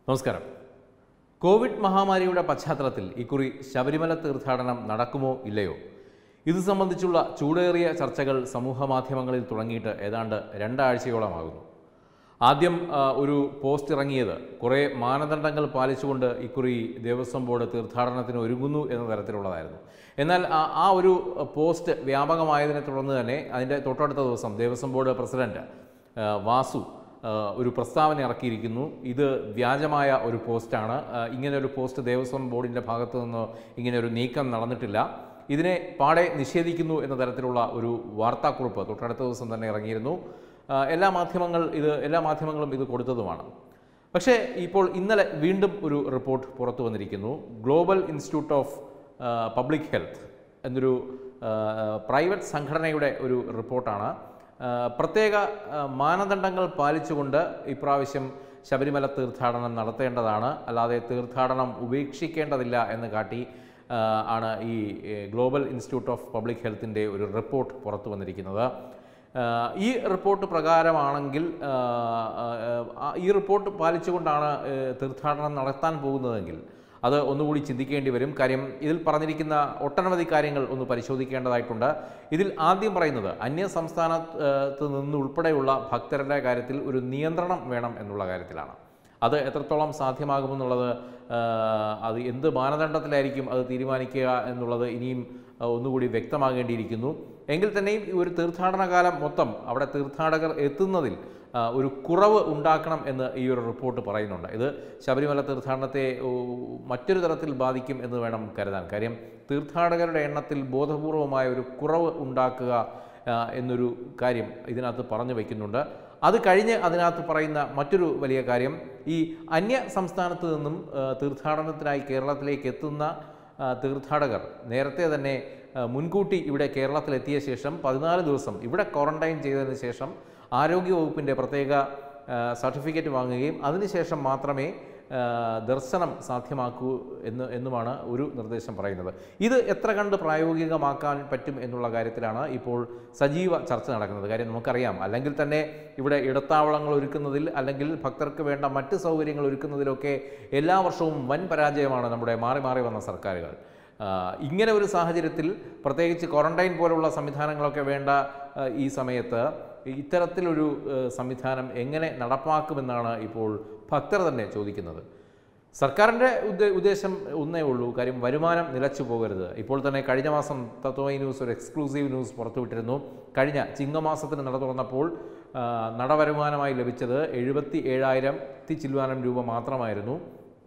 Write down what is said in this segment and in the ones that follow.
നമസ്കാരം കോവിഡ് മഹാമാരിയുടെ പശ്ചാത്തലത്തിൽ ഇക്കുറി ശബരിമല തീർത്ഥാടനം നടക്കുമോ ഇല്ലയോ ഇത് സംബന്ധിച്ചുള്ള ചൂടേറിയ ചർച്ചകൾ സമൂഹ മാധ്യമങ്ങളിൽ തുടങ്ങിയിട്ട് ഏതാണ്ട് രണ്ടാഴ്ചയോളമാകുന്നു ആദ്യം ആ, ഒരു പോസ്റ്റ് ഇറങ്ങിയത് കുറേ മാനദണ്ഡങ്ങൾ പാലിച്ചുകൊണ്ട് ഇക്കുറി ദേവസ്വം ബോർഡ് തീർത്ഥാടനത്തിന് ഒരുങ്ങുന്നു എന്ന തരത്തിലുള്ളതായിരുന്നു എന്നാൽ ആ- ആ ഒരു പോസ്റ്റ് വ്യാപകമായതിനെ തുടർന്ന് തന്നെ അതിൻ്റെ തൊട്ടടുത്ത ദിവസം ദേവസ്വം ബോർഡ് പ്രസിഡന്റ് ആ, വാസു ആ, ഒരു പ്രസ്താവന ഇറക്കിയിരിക്കുന്നു ഇത് വ്യാജമായ ഒരു പോസ്റ്റാണ് ആ, ഇങ്ങനെ ഒരു പോസ്റ്റ് ദേവസ്വം ബോർഡിൻ്റെ ഭാഗത്തു നിന്ന് ഇങ്ങനെ ഒരു നീക്കം നടന്നിട്ടില്ല ഇതിനെ പാടെ നിഷേധിക്കുന്നു എന്ന തരത്തിലുള്ള ഒരു വാർത്താക്കുറിപ്പ് തൊട്ടടുത്ത ദിവസം തന്നെ ഇറങ്ങിയിരുന്നു ആ, എല്ലാ മാധ്യമങ്ങൾ ഇത് എല്ലാ മാധ്യമങ്ങളും ഇത് കൊടുത്തതുമാണ് പക്ഷേ ഇപ്പോൾ ഇന്നലെ വീണ്ടും ഒരു റിപ്പോർട്ട് പുറത്തു വന്നിരിക്കുന്നു global institute of public health എന്നൊരു ആ, പ്രൈവറ്റ് സംഘടനയുടെ ഒരു റിപ്പോർട്ടാണ് ആ, പ്രത്യേക ആ, മാനദണ്ഡങ്ങൾ പാലിച്ചുകൊണ്ട് ഇപ്രാവശ്യം ശബരിമല തീർത്ഥാടനം നടത്തേണ്ടതാണ് അല്ലാതെ തീർത്ഥാടനം ഉപേക്ഷിക്കേണ്ടതില്ല എന്ന് കാട്ടി ആ, ആണ് ഈ ഏ, ഗ്ലോബൽ ഇൻസ്റ്റിറ്റ്യൂട്ട് ഓഫ് പബ്ലിക് ഹെൽത്തിൻ്റെ ഒരു റിപ്പോർട്ട് പുറത്തു വന്നിരിക്കുന്നത് ആ, ഈ റിപ്പോർട്ട് പ്രകാരമാണെങ്കിൽ ആ, ആ, ആ, ഈ റിപ്പോർട്ട് പാലിച്ചുകൊണ്ടാണ് ഏ, തീർത്ഥാടനം നടത്താൻ പോകുന്നതെങ്കിൽ അത് ഒന്നുകൂടി ചിന്തിക്കേണ്ടി വരും കാര്യം ഇതിൽ പറഞ്ഞിരിക്കുന്ന ഒട്ടനവധി കാര്യങ്ങൾ ഒന്ന് പരിശോധിക്കേണ്ടതായിട്ടുണ്ട് ഇതിൽ ആദ്യം പറയുന്നത് അന്യ സംസ്ഥാനത്ത് നിന്നുൾപ്പെടെയുള്ള ഭക്തരുടെ കാര്യത്തിൽ ഒരു നിയന്ത്രണം വേണം എന്നുള്ള കാര്യത്തിലാണ് അത് എത്രത്തോളം സാധ്യമാകുമെന്നുള്ളത് ആ, അത് എന്ത് മാനദണ്ഡത്തിലായിരിക്കും അത് തീരുമാനിക്കുക എന്നുള്ളത് ഇനിയും ആ, ഒന്നുകൂടി വ്യക്തമാകേണ്ടിയിരിക്കുന്നു എങ്കിൽ തന്നെയും ഈ ഒരു തീർത്ഥാടന കാലം മൊത്തം അവിടെ തീർത്ഥാടകർ എത്തുന്നതിൽ ആ, ഒരു കുറവ് ഉണ്ടാക്കണം എന്ന് ഈ ഒരു റിപ്പോർട്ട് പറയുന്നുണ്ട് ഇത് ശബരിമല തീർത്ഥാടനത്തെ ഓ, മറ്റൊരു തരത്തിൽ ബാധിക്കും എന്ന് വേണം കരുതാൻ കാര്യം തീർത്ഥാടകരുടെ എണ്ണത്തിൽ ബോധപൂർവമായ ഒരു കുറവ് ഉണ്ടാക്കുക ആ, എന്നൊരു കാര്യം ഇതിനകത്ത് പറഞ്ഞു വയ്ക്കുന്നുണ്ട് അത് കഴിഞ്ഞ് അതിനകത്ത് പറയുന്ന മറ്റൊരു വലിയ കാര്യം ഈ അന്യ സംസ്ഥാനത്ത് നിന്നും ആ, തീർത്ഥാടനത്തിനായി കേരളത്തിലേക്ക് എത്തുന്ന ആ, തീർത്ഥാടകർ നേരത്തെ തന്നെ ആ, മുൻകൂട്ടി ഇവിടെ കേരളത്തിലെത്തിയ ശേഷം പതിനാല് ദിവസം ഇവിടെ ക്വാറന്റൈൻ ചെയ്തതിന് ശേഷം ആരോഗ്യവകുപ്പിൻ്റെ പ്രത്യേക ആ, സർട്ടിഫിക്കറ്റ് വാങ്ങുകയും അതിനുശേഷം മാത്രമേ ആ, ദർശനം സാധ്യമാക്കൂ എന്ന് എന്നുമാണ് ഒരു നിർദ്ദേശം പറയുന്നത് ഇത് എത്ര കണ്ട് പ്രായോഗികമാക്കാൻ പറ്റും എന്നുള്ള കാര്യത്തിലാണ് ഇപ്പോൾ സജീവ ചർച്ച നടക്കുന്നത് കാര്യം നമുക്കറിയാം അല്ലെങ്കിൽ തന്നെ ഇവിടെ ഇടത്താവളങ്ങൾ ഒരുക്കുന്നതിൽ അല്ലെങ്കിൽ ഭക്തർക്ക് വേണ്ട മറ്റ് സൗകര്യങ്ങൾ ഒരുക്കുന്നതിലൊക്കെ എല്ലാ വർഷവും വൻ പരാജയമാണ് നമ്മുടെ മാറി മാറി വന്ന സർക്കാരുകൾ ആ, ഇങ്ങനെ ഒരു സാഹചര്യത്തിൽ പ്രത്യേകിച്ച് ക്വാറന്റൈൻ പോലുള്ള സംവിധാനങ്ങളൊക്കെ വേണ്ട ആ, ഈ സമയത്ത് ഇത്തരത്തിലൊരു ആ, സംവിധാനം എങ്ങനെ നടപ്പാക്കുമെന്നാണ് ഇപ്പോൾ ഭക്തർ തന്നെ ചോദിക്കുന്നത് സർക്കാരിൻ്റെ ഉദ്ദേ ഉദ്ദേശം ഒന്നേ ഉള്ളൂ കാര്യം വരുമാനം നിലച്ചു പോകരുത് ഇപ്പോൾ തന്നെ കഴിഞ്ഞ മാസം തത്വമൈ ന്യൂസ് ഒരു എക്സ്ക്ലൂസീവ് ന്യൂസ് പുറത്തുവിട്ടിരുന്നു കഴിഞ്ഞ ചിങ്ങമാസത്തിന് നട തുറന്നപ്പോൾ ആ, നടവരുമാനമായി ലഭിച്ചത് എഴുപത്തി ഏഴായിരത്തി ചില്ലുവാനം രൂപ മാത്രമായിരുന്നു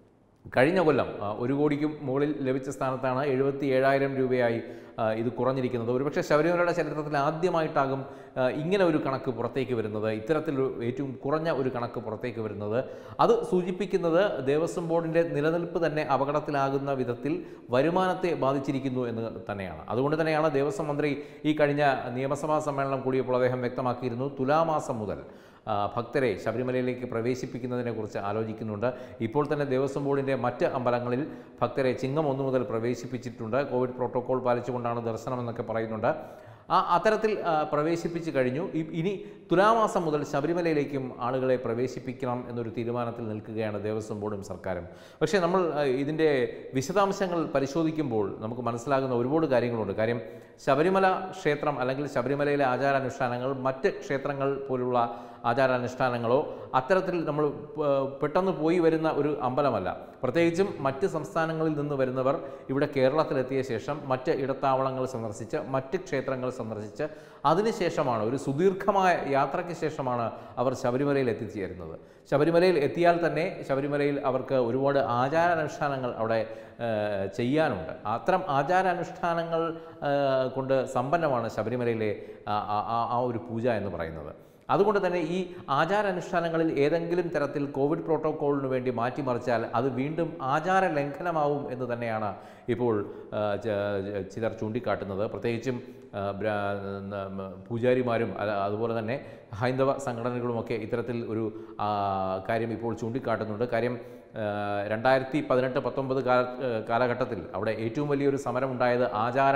കഴിഞ്ഞ കൊല്ലം ആ, ഒരു കോടിക്കും മുകളിൽ ലഭിച്ച സ്ഥാനത്താണ് എഴുപത്തി ഏഴായിരം രൂപയായി ആ, ഇത് കുറഞ്ഞിരിക്കുന്നത് ഒരുപക്ഷെ ശബരിമലയുടെ ചരിത്രത്തിൽ ആദ്യമായിട്ടാകും ആ, ഇങ്ങനെ ഒരു കണക്ക് പുറത്തേക്ക് വരുന്നത് ഇത്തരത്തിലൊരു ഏറ്റവും കുറഞ്ഞ ഒരു കണക്ക് പുറത്തേക്ക് വരുന്നത് അത് സൂചിപ്പിക്കുന്നത് ദേവസ്വം ബോർഡിൻ്റെ നിലനിൽപ്പ് തന്നെ അപകടത്തിലാകുന്ന വിധത്തിൽ വരുമാനത്തെ ബാധിച്ചിരിക്കുന്നു എന്ന് തന്നെയാണ് അതുകൊണ്ട് തന്നെയാണ് ദേവസ്വം മന്ത്രി ഈ കഴിഞ്ഞ നിയമസഭാ സമ്മേളനം കൂടിയപ്പോൾ അദ്ദേഹം വ്യക്തമാക്കിയിരുന്നു തുലാമാസം മുതൽ ആ, ഭക്തരെ ശബരിമലയിലേക്ക് പ്രവേശിപ്പിക്കുന്നതിനെക്കുറിച്ച് ആലോചിക്കുന്നുണ്ട് ഇപ്പോൾ തന്നെ ദേവസ്വം ബോർഡിൻ്റെ മറ്റ് അമ്പലങ്ങളിൽ ഭക്തരെ ചിങ്ങം ഒന്ന് മുതൽ പ്രവേശിപ്പിച്ചിട്ടുണ്ട് കോവിഡ് പ്രോട്ടോകോൾ പാലിച്ചുകൊണ്ടാണ് ദർശനം എന്നൊക്കെ പറയുന്നുണ്ട് ആ അത്തരത്തിൽ ആ, പ്രവേശിപ്പിച്ചു കഴിഞ്ഞു ഇ- ഇനി തുലാമാസം മുതൽ ശബരിമലയിലേക്കും ആളുകളെ പ്രവേശിപ്പിക്കണം എന്നൊരു തീരുമാനത്തിൽ നിൽക്കുകയാണ് ദേവസ്വം ബോർഡും സർക്കാരും പക്ഷേ നമ്മൾ ആ, ഇതിൻ്റെ വിശദാംശങ്ങൾ പരിശോധിക്കുമ്പോൾ നമുക്ക് മനസ്സിലാകുന്ന ഒരുപാട് കാര്യങ്ങളുണ്ട് കാര്യം ശബരിമല ക്ഷേത്രം അല്ലെങ്കിൽ ശബരിമലയിലെ ആചാരാനുഷ്ഠാനങ്ങൾ മറ്റ് ക്ഷേത്രങ്ങൾ പോലുള്ള ആചാരാനുഷ്ഠാനങ്ങളോ അത്തരത്തിൽ നമ്മൾ ആ, പെട്ടെന്ന് പോയി വരുന്ന ഒരു അമ്പലമല്ല പ്രത്യേകിച്ചും മറ്റ് സംസ്ഥാനങ്ങളിൽ നിന്ന് വരുന്നവർ ഇവിടെ കേരളത്തിലെത്തിയ ശേഷം മറ്റ് ഇടത്താവളങ്ങൾ സന്ദർശിച്ച് മറ്റ് ക്ഷേത്രങ്ങൾ സന്ദർശിച്ച് അതിനുശേഷമാണ് ഒരു സുദീർഘമായ യാത്രയ്ക്ക് ശേഷമാണ് അവർ ശബരിമലയിൽ എത്തിച്ചേരുന്നത് ശബരിമലയിൽ എത്തിയാൽ തന്നെ ശബരിമലയിൽ അവർക്ക് ഒരുപാട് ആചാരാനുഷ്ഠാനങ്ങൾ അവിടെ ആ, ചെയ്യാനുണ്ട് അത്തരം ആചാരാനുഷ്ഠാനങ്ങൾ ആ, കൊണ്ട് സമ്പന്നമാണ് ശബരിമലയിലെ ആ- ആ- ആ- ആ ഒരു പൂജ എന്ന് പറയുന്നത് അതുകൊണ്ട് തന്നെ ഈ ആചാരാനുഷ്ഠാനങ്ങളിൽ ഏതെങ്കിലും തരത്തിൽ കോവിഡ് പ്രോട്ടോക്കോളിന് വേണ്ടി മാറ്റിമറിച്ചാൽ അത് വീണ്ടും ആചാര ലംഘനമാവും എന്ന് തന്നെയാണ് ഇപ്പോൾ ആ, ച- ച- ചിലർ ചൂണ്ടിക്കാട്ടുന്നത് പ്രത്യേകിച്ചും ആ, ബ്രാ- ന- മ- പൂജാരിമാരും അല്ല- അതുപോലെ തന്നെ ഹൈന്ദവ സംഘടനകളുമൊക്കെ ഇത്തരത്തിൽ ഒരു ആ, കാര്യം ഇപ്പോൾ ചൂണ്ടിക്കാട്ടുന്നുണ്ട് കാര്യം ആ, രണ്ടായിരത്തി പതിനെട്ട് പത്തൊമ്പത് കാല ആ, കാലഘട്ടത്തിൽ അവിടെ ഏറ്റവും വലിയൊരു സമരം ഉണ്ടായത് ആചാര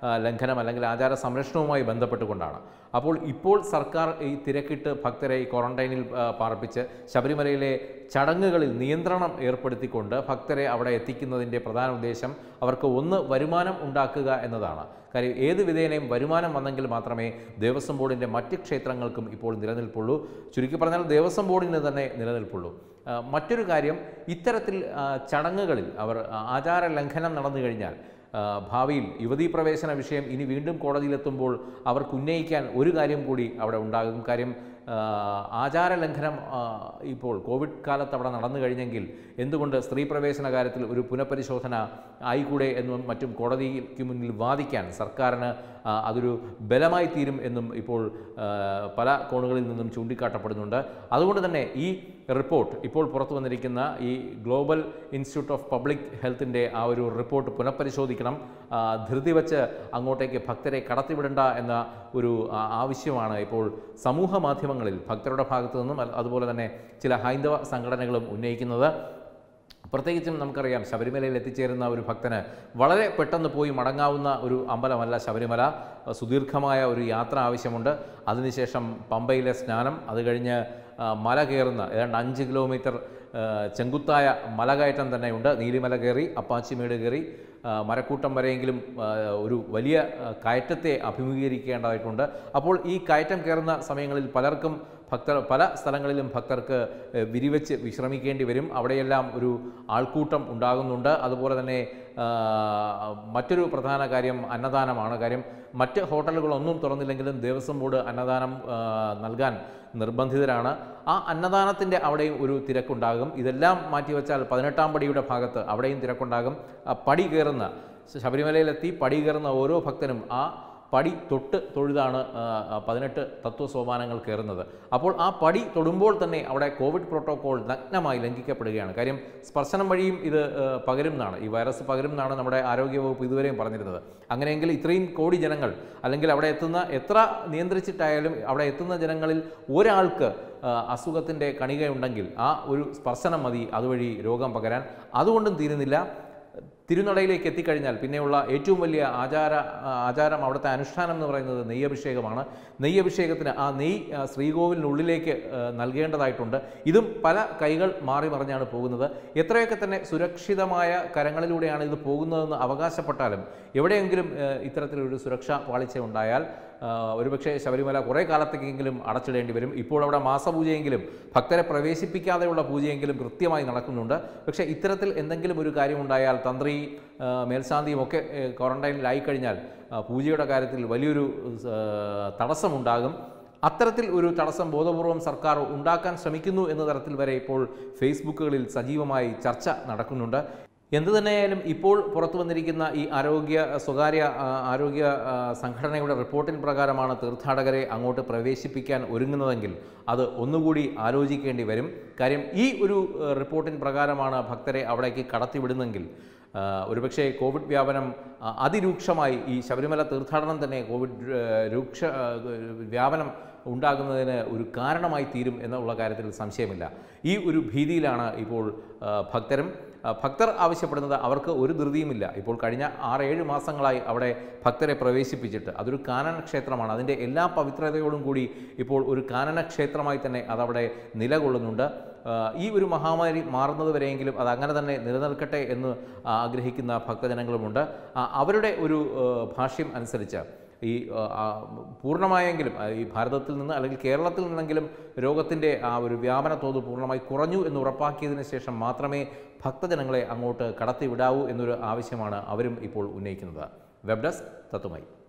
ആ, ലംഘനം അല്ലെങ്കിൽ ആചാര സംരക്ഷണവുമായി ബന്ധപ്പെട്ടുകൊണ്ടാണ് അപ്പോൾ ഇപ്പോൾ സർക്കാർ ഈ തിരക്കിട്ട് ഭക്തരെ ഈ ക്വാറന്റൈനിൽ ആ, പാർപ്പിച്ച് ശബരിമലയിലെ ചടങ്ങുകളിൽ നിയന്ത്രണം ഏർപ്പെടുത്തിക്കൊണ്ട് ഭക്തരെ അവിടെ എത്തിക്കുന്നതിൻ്റെ പ്രധാന ഉദ്ദേശം അവർക്ക് ഒന്ന് വരുമാനം ഉണ്ടാക്കുക എന്നതാണ് കാര്യം ഏത് വിധേനയും വരുമാനം വന്നെങ്കിൽ മാത്രമേ ദേവസ്വം ബോർഡിൻ്റെ മറ്റ് ക്ഷേത്രങ്ങൾക്കും ഇപ്പോൾ നിലനിൽപ്പുള്ളൂ ചുരുക്കി പറഞ്ഞാൽ ദേവസ്വം ബോർഡിന് തന്നെ നിലനിൽപ്പുള്ളൂ ആ, മറ്റൊരു കാര്യം ഇത്തരത്തിൽ ആ, ചടങ്ങുകളിൽ അവർ ആ, ആചാര ലംഘനം നടന്നു കഴിഞ്ഞാൽ ആ, ഭാവിയിൽ യുവതീ പ്രവേശന വിഷയം ഇനി വീണ്ടും കോടതിയിലെത്തുമ്പോൾ അവർക്ക് ഉന്നയിക്കാൻ ഒരു കാര്യം കൂടി അവിടെ ഉണ്ടാകും കാര്യം ആ, ആചാര ലംഘനം ആ, ഇപ്പോൾ കോവിഡ് കാലത്ത് അവിടെ നടന്നു കഴിഞ്ഞെങ്കിൽ എന്തുകൊണ്ട് സ്ത്രീ പ്രവേശന കാര്യത്തിൽ ഒരു പുനഃപരിശോധന ആയിക്കൂടെ എന്നും മറ്റും കോടതിക്ക് മുന്നിൽ വാദിക്കാൻ സർക്കാരിന് ആ, അതൊരു ബലമായി തീരും എന്നും ഇപ്പോൾ ആ, പല കോണുകളിൽ നിന്നും ചൂണ്ടിക്കാട്ടപ്പെടുന്നുണ്ട് അതുകൊണ്ട് തന്നെ ഈ റിപ്പോർട്ട് ഇപ്പോൾ പുറത്തു വന്നിരിക്കുന്ന ഈ ഗ്ലോബൽ ഇൻസ്റ്റിറ്റ്യൂട്ട് ഓഫ് പബ്ലിക് ഹെൽത്തിൻ്റെ ആ ഒരു റിപ്പോർട്ട് പുനഃപരിശോധിക്കണം ആ, ധൃതി വച്ച് അങ്ങോട്ടേക്ക് ഭക്തരെ കടത്തിവിടണ്ട എന്ന ഒരു ആ, ആവശ്യമാണ് ഇപ്പോൾ സമൂഹ മാധ്യമങ്ങളിൽ ഭക്തരുടെ ഭാഗത്തു നിന്നും അ- അതുപോലെ തന്നെ ചില ഹൈന്ദവ സംഘടനകളും ഉന്നയിക്കുന്നത് പ്രത്യേകിച്ചും നമുക്കറിയാം ശബരിമലയിൽ എത്തിച്ചേരുന്ന ഒരു ഭക്തന് വളരെ പെട്ടെന്ന് പോയി മടങ്ങാവുന്ന ഒരു അമ്പലമല്ല ശബരിമല സുദീർഘമായ ഒരു യാത്ര ആവശ്യമുണ്ട് അതിനുശേഷം പമ്പയിലെ സ്നാനം അത് കഴിഞ്ഞ് ആ, മല കയറുന്ന ഏതാണ്ട് അഞ്ച് കിലോമീറ്റർ ആ, ചെങ്കുത്തായ മലകയറ്റം തന്നെയുണ്ട് നീലിമല കയറി അപ്പാച്ചിമേട് കയറി ആ, മരക്കൂട്ടം വരെയെങ്കിലും ആ, ഒരു വലിയ ആ, കയറ്റത്തെ അഭിമുഖീകരിക്കേണ്ടതായിട്ടുണ്ട് അപ്പോൾ ഈ കയറ്റം കയറുന്ന സമയങ്ങളിൽ പലർക്കും ഭക്തർ പല സ്ഥലങ്ങളിലും ഭക്തർക്ക് ഏഹ്, വിരിവെച്ച് വിശ്രമിക്കേണ്ടി വരും അവിടെയെല്ലാം ഒരു ആൾക്കൂട്ടം ഉണ്ടാകുന്നുണ്ട് അതുപോലെ തന്നെ ആ, മറ്റൊരു പ്രധാന കാര്യം അന്നദാനമാണ് കാര്യം മറ്റ് ഹോട്ടലുകളൊന്നും തുറന്നില്ലെങ്കിലും ദേവസ്വം ബോർഡ് അന്നദാനം ആ, നൽകാൻ നിർബന്ധിതരാണ് ആ അന്നദാനത്തിൻ്റെ അവിടെയും ഒരു തിരക്കുണ്ടാകും ഇതെല്ലാം മാറ്റിവെച്ചാൽ പതിനെട്ടാം പടിയുടെ ഭാഗത്ത് അവിടെയും തിരക്കുണ്ടാകും ആ പടി കയറുന്ന ശബരിമലയിലെത്തി പടി കയറുന്ന ഓരോ ഭക്തനും ആ പടി തൊട്ട് തൊഴുതാണ് ആ, ആ, പതിനെട്ട് തത്വസോപാനങ്ങൾ കയറുന്നത് അപ്പോൾ ആ പടി തൊടുമ്പോൾ തന്നെ അവിടെ കോവിഡ് പ്രോട്ടോകോൾ നഗ്നമായി ലംഘിക്കപ്പെടുകയാണ് കാര്യം സ്പർശനം വഴിയും ഇത് ആ, പകരും എന്നാണ് ഈ വൈറസ് പകരും എന്നാണ് നമ്മുടെ ആരോഗ്യവകുപ്പ് ഇതുവരെയും പറഞ്ഞിരുന്നത് അങ്ങനെയെങ്കിൽ ഇത്രയും കോടി ജനങ്ങൾ അല്ലെങ്കിൽ അവിടെ എത്തുന്ന എത്ര നിയന്ത്രിച്ചിട്ടായാലും അവിടെ എത്തുന്ന ജനങ്ങളിൽ ഒരാൾക്ക് അസുഖത്തിൻ്റെ കണികയുണ്ടെങ്കിൽ ആ ഒരു സ്പർശനം മതി അതുവഴി രോഗം പകരാൻ അതുകൊണ്ടും തീരുന്നില്ല തിരുനടയിലേക്ക് എത്തിക്കഴിഞ്ഞാൽ പിന്നെയുള്ള ഏറ്റവും വലിയ ആചാര ആ, ആചാരം അവിടുത്തെ അനുഷ്ഠാനം എന്ന് പറയുന്നത് നെയ്യഭിഷേകമാണ് നെയ്യഭിഷേകത്തിന് ആ നെയ്യ് ആ, ശ്രീകോവിലിനുള്ളിലേക്ക് ആ, നൽകേണ്ടതായിട്ടുണ്ട് ഇതും പല കൈകൾ മാറി മറിഞ്ഞാണ് പോകുന്നത് എത്രയൊക്കെ തന്നെ സുരക്ഷിതമായ കരങ്ങളിലൂടെയാണ് ഇത് പോകുന്നതെന്ന് അവകാശപ്പെട്ടാലും എവിടെയെങ്കിലും ആ, ഇത്തരത്തിലൊരു സുരക്ഷാ പാളിച്ച ഉണ്ടായാൽ ആ, ഒരുപക്ഷെ ശബരിമല കുറേ കാലത്തേക്കെങ്കിലും അടച്ചിടേണ്ടി വരും ഇപ്പോൾ അവിടെ മാസപൂജയെങ്കിലും ഭക്തരെ പ്രവേശിപ്പിക്കാതെയുള്ള പൂജയെങ്കിലും കൃത്യമായി നടക്കുന്നുണ്ട് പക്ഷേ ഇത്തരത്തിൽ എന്തെങ്കിലും ഒരു കാര്യമുണ്ടായാൽ തന്ത്രി ആ, മേൽശാന്തിയും ഒക്കെ ഏ, ക്വാറന്റൈനിലായി കഴിഞ്ഞാൽ ആ, പൂജയുടെ കാര്യത്തിൽ വലിയൊരു ആ, തടസ്സമുണ്ടാകും അത്തരത്തിൽ ഒരു തടസ്സം ബോധപൂർവം സർക്കാർ ഉണ്ടാക്കാൻ ശ്രമിക്കുന്നു എന്ന തരത്തിൽ വരെ ഇപ്പോൾ ഫേസ്ബുക്കുകളിൽ സജീവമായി ചർച്ച നടക്കുന്നുണ്ട് എന്തു തന്നെയായാലും ഇപ്പോൾ പുറത്തു വന്നിരിക്കുന്ന ഈ ആരോഗ്യ സ്വകാര്യ ആ, ആരോഗ്യ ആ, സംഘടനയുടെ റിപ്പോർട്ടിൻ പ്രകാരമാണ് തീർത്ഥാടകരെ അങ്ങോട്ട് പ്രവേശിപ്പിക്കാൻ ഒരുങ്ങുന്നതെങ്കിൽ അത് ഒന്നുകൂടി ആലോചിക്കേണ്ടി വരും കാര്യം ഈ ഒരു ആ, റിപ്പോർട്ടിൻ പ്രകാരമാണ് ഭക്തരെ അവിടേക്ക് കടത്തിവിടുന്നെങ്കിൽ ആ, ഒരുപക്ഷേ കോവിഡ് വ്യാപനം ആ, അതിരൂക്ഷമായി ഈ ശബരിമല തീർത്ഥാടനം തന്നെ കോവിഡ് ആ, രൂക്ഷ ആ, വ്യാപനം ഉണ്ടാകുന്നതിന് ഒരു കാരണമായി തീരും എന്നുള്ള കാര്യത്തിൽ സംശയമില്ല ഈ ഒരു ഭീതിയിലാണ് ഇപ്പോൾ ആ, ഭക്തരും ആ, ഭക്തർ ആവശ്യപ്പെടുന്നത് അവർക്ക് ഒരു ധൃതിയുമില്ല ഇപ്പോൾ കഴിഞ്ഞ ആറ് ഏഴ് മാസങ്ങളായി അവിടെ ഭക്തരെ പ്രവേശിപ്പിച്ചിട്ട് അതൊരു കാനന ക്ഷേത്രമാണ് അതിൻ്റെ എല്ലാ പവിത്രതയോടും കൂടി ഇപ്പോൾ ഒരു കാനന ക്ഷേത്രമായി തന്നെ അതവിടെ നിലകൊള്ളുന്നുണ്ട് ആ, ഈ ഒരു മഹാമാരി മാറുന്നത് വരെയെങ്കിലും അത് അങ്ങനെ തന്നെ നിലനിൽക്കട്ടെ എന്ന് ആഗ്രഹിക്കുന്ന ഭക്തജനങ്ങളുമുണ്ട് ആ, അവരുടെ ഒരു ആ, ഭാഷ്യം അനുസരിച്ച് ഈ ആ, ആ, പൂർണ്ണമായെങ്കിലും ആ, ഈ ഭാരതത്തിൽ നിന്ന് അല്ലെങ്കിൽ കേരളത്തിൽ നിന്നെങ്കിലും രോഗത്തിൻ്റെ ആ ഒരു വ്യാപന തോത് പൂർണ്ണമായി കുറഞ്ഞു എന്ന് ഉറപ്പാക്കിയതിന് ശേഷം മാത്രമേ ഭക്തജനങ്ങളെ അങ്ങോട്ട് കടത്തിവിടാവൂ എന്നൊരു ആവശ്യമാണ് അവരും ഇപ്പോൾ ഉന്നയിക്കുന്നത് വെബ് ഡെസ്ക് തത്തുമായി